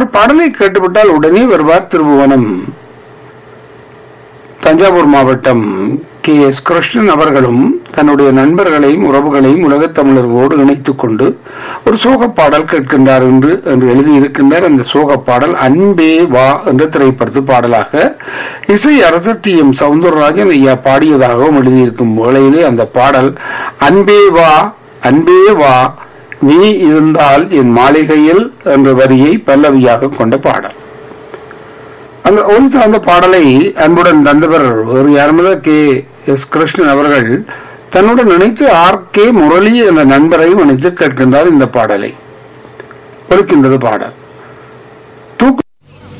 அவர் பாடலை கேட்டுவிட்டால் உடனே வருவார் திருபுவனம் தஞ்சாவூர் மாவட்டம் கே எஸ் கிருஷ்ணன் அவர்களும் தன்னுடைய நண்பர்களையும் உறவுகளையும் உலகத் தமிழர்களோடு இணைத்துக் கொண்டு ஒரு சோக பாடல் கேட்கின்றார் என்று என்று எழுதியிருக்கின்றார் அந்த சோக பாடல் அன்பே வா என்ற திரைப்படத்து பாடலாக இசை அரசர் டி எம் சவுந்தரராஜன் ஐயா பாடியதாகவும் எழுதியிருக்கும் வேளையிலே அந்த பாடல் அன்பே வா அன்பே வா நீ இருந்தால் என் மாளிகையில் என்ற வரியை பல்லவியாக கொண்ட பாடல் அந்த ஒரு அந்த பாடலை அன்புடன் தந்தவர் வேறு யாருமே கே எஸ் கிருஷ்ணன் அவர்கள் தன்னுடன் நினைத்து ஆர் கே முரளி என்ற நண்பரையும் நினைத்து கேட்கின்றார் இந்த பாடலை ஒலிக்கின்றது பாடல்